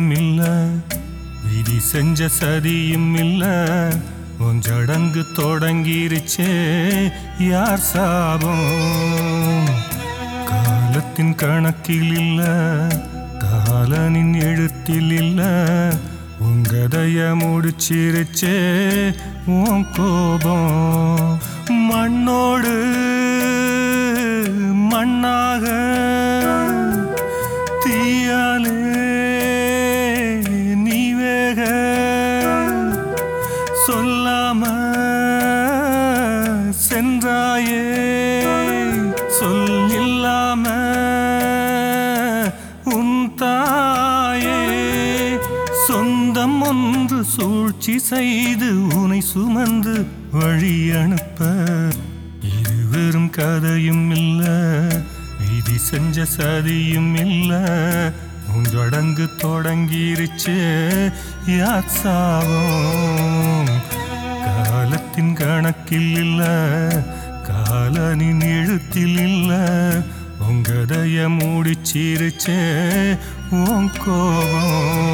சதியும் இல்ல விதி செஞ்ச சதியும் இல்ல உன் சடங்கு தொடங்கிருச்சே யார் சாபம் காலத்தின் கணக்கில் இல்ல காலனின் எழுத்தில் இல்ல உங்கதைய முடிச்சிருச்சே உன் கோபம் மண்ணோடு மண்ணாக தீயாலே நீ வேக சொல்லாம சென்றாயே சொல் இல்லாம உன் தாயே சொந்தம் ஒன்று சூழ்ச்சி செய்து உனை சுமந்து வழி அனுப்ப இது வெறும் கதையும் இல்ல விதி செஞ்ச சதியும் இல்ல உங்கடங்கு தொடங்கிருச்சு யார் சாவம் காலத்தின் கணக்கில் இல்ல காலனின் எழுத்தில் இல்ல உங்கதைய மூடிச்சிருச்சே உன் கோபம்